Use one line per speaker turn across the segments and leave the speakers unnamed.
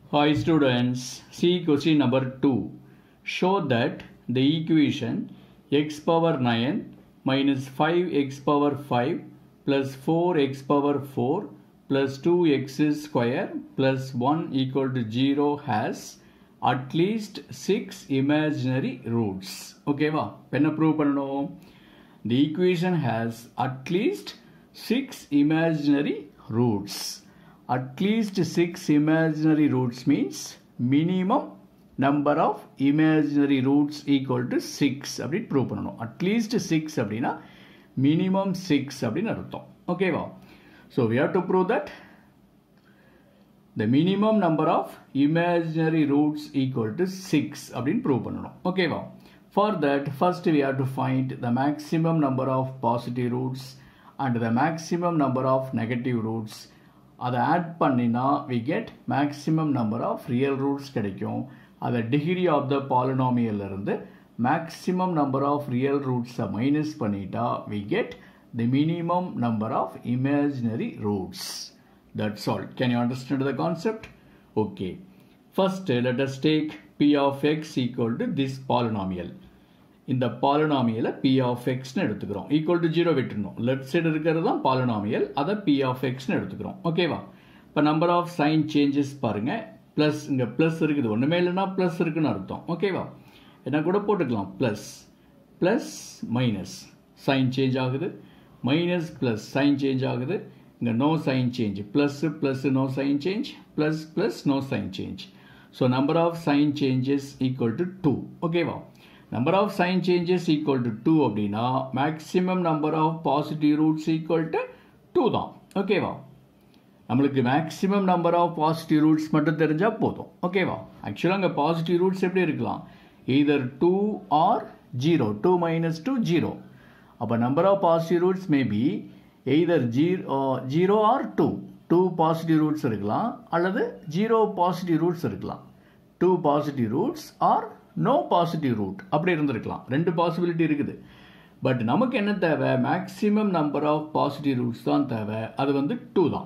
Hi students, see question number 2. Show that the equation x power 9 minus 5x power 5 plus 4x power 4 plus 2x square plus 1 equal to 0 has at least 6 imaginary roots. Okay, வா என்ன prove பண்ணணும் The equation has at least 6 imaginary roots. At least 6 imaginary roots means minimum number of imaginary roots equal to 6 அப்படின்னு prove பண்ணணும் at least six அப்படின்னா minimum six அப்படின்னு அர்த்தம் ஓகேவா so we have to prove that the minimum number of imaginary roots equal to 6 அப்படின்னு prove பண்ணணும் ஓகேவா for that first we have to find the maximum number of positive roots and the maximum number of negative roots அதை add பண்ணினா we get maximum number of real roots கிடைக்கும் அதை degree of the polynomial இருந்து maximum number of real ரூட்ஸை minus பண்ணிட்டா we get the minimum number of imaginary roots That's all. Can you understand the concept? Okay. First, uh, let us take p of x equal to this polynomial. இந்த பாலினாமியலை B of எக்ஸ்னு எடுத்துக்கிறோம் equal to zero விட்டுருணும் left side இருக்கிறது தான் polynomial அதை B of எக்ஸ்னு எடுத்துக்கிறோம் ஓகேவா இப்போ நம்பர் ஆஃப் சைன் சேஞ்சஸ் பாருங்க ப்ளஸ் இங்கே ப்ளஸ் இருக்குது ஒன்றுமே இல்லைன்னா ப்ளஸ் இருக்குன்னு அர்த்தம் ஓகேவா என்ன கூட போட்டுக்கலாம் plus plus minus sign change ஆகுது மைனஸ் ப்ளஸ் சைன் சேஞ்ச் ஆகுது இங்கே no sign change plus plus no sign change plus plus no sign change so number of sign changes equal to two ஓகேவா number of sign changes equal to two அப்படின்னா maximum number of positive roots equal to two தான் ஓகேவா நம்மளுக்கு maximum number of positive roots மட்டும் தெரிஞ்சால் போதும் ஓகேவா ஆக்சுவலாக அங்கே பாசிட்டிவ் ரூட்ஸ் எப்படி இருக்கலாம் either two or zero two minus two zero அப்போ number of positive roots may be either zero zero or two two positive roots இருக்கலாம் அல்லது ஜீரோ பாசிட்டிவ் ரூட்ஸ் இருக்கலாம் two positive roots or no positive root அப்படி இருந்திருக்கலாம் ரெண்டு possibility இருக்குது but நமக்கு என்ன தேவை maximum number of positive roots தான் தேவை அது வந்து டூ தான்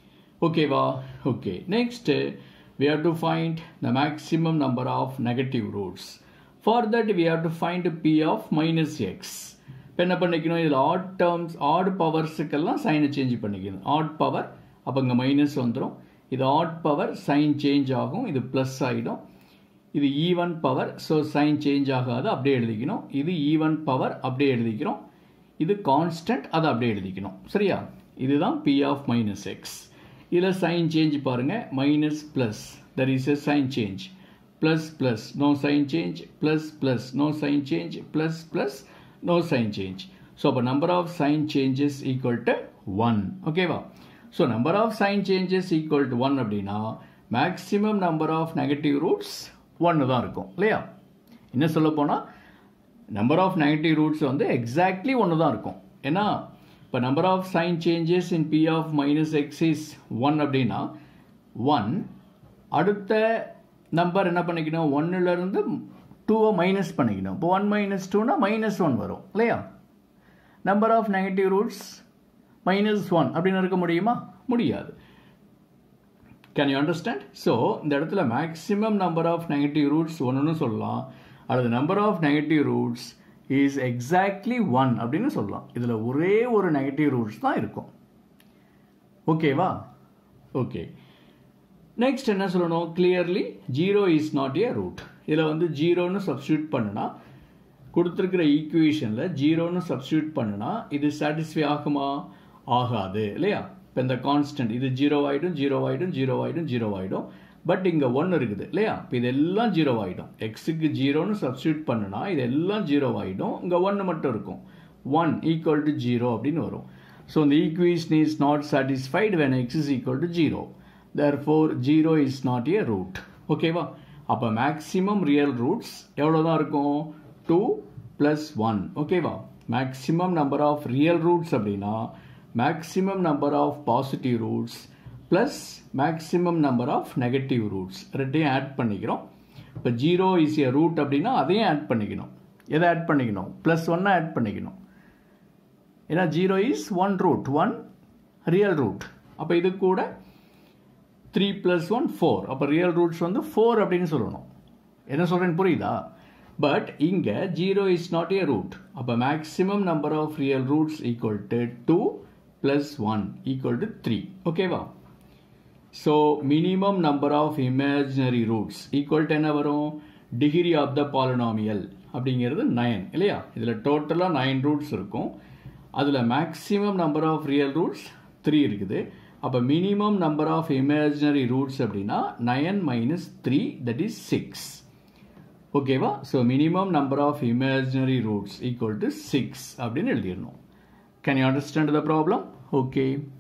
ஓகேவா okay next we have to find the maximum number of negative roots for that we have to find p of minus x இப்போ என்ன பண்ணிக்கணும் இதில் ஆட் டேர்ம்ஸ் ஆட் பவர்ஸுக்கெல்லாம் சைனை சேஞ்ச் பண்ணிக்கணும் ஆட் பவர் அப்போ இங்கே மைனஸ் வந்துடும் இது ஆட் பவர் சைன் சேஞ்ச் ஆகும் இது ப்ளஸ் ஆகிடும் இது even power so sign change ஆகாது அப்படியே எழுதிக்கணும் இது ஈவன் பவர் அப்படியே எழுதிக்கிறோம் இது கான்ஸ்டன்ட் அதை அப்படியே எழுதிக்கணும் சரியா இதுதான் பி ஆஃப் மைனஸ் எக்ஸ் இதில் சைன் சேஞ்ச் பாருங்கள் minus plus there is a sign change plus plus no sign change plus plus no sign change plus plus no sign change so அப்போ number of sign changes equal to one ஓகேவா so number of sign changes equal to one அப்படின்னா maximum number of negative roots ஒன்று தான் இருக்கும் இல்லையா என்ன சொல்ல போனால் நம்பர் ஆஃப் நெகட்டிவ் ரூட்ஸ் வந்து எக்ஸாக்ட்லி ஒன்று தான் இருக்கும் ஏன்னா இப்போ number of sign changes in P of minus X is one அப்படின்னா ஒன் அடுத்த நம்பர் என்ன பண்ணிக்கணும் ஒன்னுலேருந்து டூவை மைனஸ் பண்ணிக்கணும் இப்போ ஒன் மைனஸ் டூனா மைனஸ் ஒன் வரும் இல்லையா number of negative roots minus one அப்படின்னு இருக்க முடியுமா முடியாது கேன் யூ அண்டர்ஸ்டாண்ட் ஸோ இந்த இடத்துல maximum number of negative roots ஒன்றுன்னு சொல்லலாம் அல்லது number of negative roots is exactly one அப்படின்னு சொல்லலாம் இதில் ஒரே ஒரு நெகட்டிவ் ரூட்ஸ் தான் இருக்கும் ஓகேவா ஓகே நெக்ஸ்ட் என்ன சொல்லணும் clearly zero is not a root இதில் வந்து ஜீரோன்னு சப்ஸ்டியூட் பண்ணுனா கொடுத்துருக்கிற ஈக்குவேஷனில் ஜீரோன்னு சப்ஸ்டியூட் பண்ணுனா இது சாட்டிஸ்ஃபை ஆகுமா ஆகாது இல்லையா இப்போ இந்த கான்ஸ்டன்ட் இது ஜீரோ ஆகிடும் ஜீரோ ஆகிடும் ஜீரோ ஆகிடும் ஜீரோ ஆகிடும் பட் இங்கே ஒன்று இருக்குது இல்லையா இப்போ இதெல்லாம் ஜீரோ ஆகிடும் எக்ஸுக்கு ஜீரோன்னு சப்ஸ்டியூட் பண்ணுனா இதெல்லாம் ஜீரோ ஆகிடும் இங்கே ஒன்று மட்டும் இருக்கும் ஒன் ஈக்குவல் டு ஜீரோ அப்படின்னு வரும் ஸோ இந்த equation is not satisfied when X is equal to zero therefore zero is not a root ஓகேவா அப்போ மேக்ஸிமம் ரியல் ரூட்ஸ் எவ்வளோ தான் இருக்கும் டூ ப்ளஸ் ஒன் ஓகேவா maximum number of real roots அப்படின்னா maximum number of positive roots plus maximum number of negative roots ரெண்டையும் add பண்ணிக்கிறோம் இப்போ ஜீரோ இஸ் ஏ ரூட் அப்படின்னா அதையும் ஆட் பண்ணிக்கணும் எதை ஆட் பண்ணிக்கணும் ப்ளஸ் ஒன்னை ஆட் பண்ணிக்கணும் ஏன்னா zero is one root one real root அப்போ இது கூட த்ரீ ப்ளஸ் ஒன் ஃபோர் அப்போ ரியல் ரூட்ஸ் வந்து ஃபோர் அப்படின்னு சொல்லணும் என்ன சொல்கிறேன்னு புரியுதா பட் இங்கே zero is not a root அப்போ maximum number of real roots equal to two plus one equal to three ஓகேவா so minimum number of imaginary roots equal to என்ன வரும் டிகிரி ஆஃப் த பாலினாமியல் அப்படிங்கிறது nine இல்லையா இதில் டோட்டலாக nine roots இருக்கும் அதில் maximum number of real roots three இருக்குது அப்போ minimum number of imaginary roots அப்படின்னா nine minus three that is six ஓகேவா so minimum number of imaginary roots equal to six அப்படின்னு எழுதிடணும் can you understand the problem okay